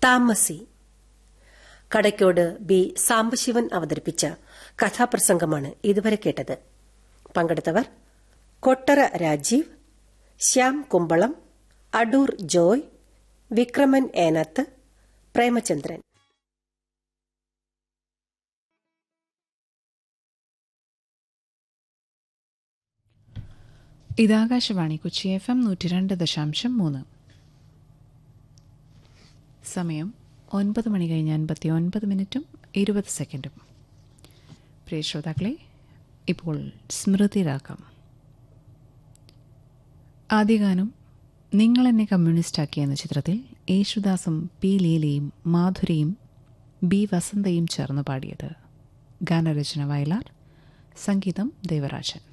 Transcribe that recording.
താമസി കടയ്ക്കോട് ബി സാംബശിവൻ അവതരിപ്പിച്ച കഥാപ്രസംഗമാണ് ഇതുവരെ കേട്ടത് പങ്കെടുത്തവർ കൊട്ടറ രാജീവ് ശ്യാം കുമ്പളം അടൂർ ജോയ് വിക്രമൻ ഏനത്ത് പ്രേമചന്ദ്രൻ ഇതാകാശവാണി കൊച്ചി എഫ് എം നൂറ്റി രണ്ട് ദശാംശം മൂന്ന് സമയം ഒൻപത് മണി കഴിഞ്ഞ് അൻപത്തി ഒൻപത് മിനിറ്റും ഇരുപത് സെക്കൻഡും പ്രിയ ശ്രോതാക്കളെ ഇപ്പോൾ സ്മൃതിരാക്കാം ആദ്യഗാനം നിങ്ങൾ എന്നെ കമ്മ്യൂണിസ്റ്റാക്കി എന്ന ചിത്രത്തിൽ യേശുദാസും പി ലീലയും മാധുരിയും ബി വസന്തയും ചേർന്ന് പാടിയത് ഗാനരചന വയലാർ സംഗീതം ദേവരാജൻ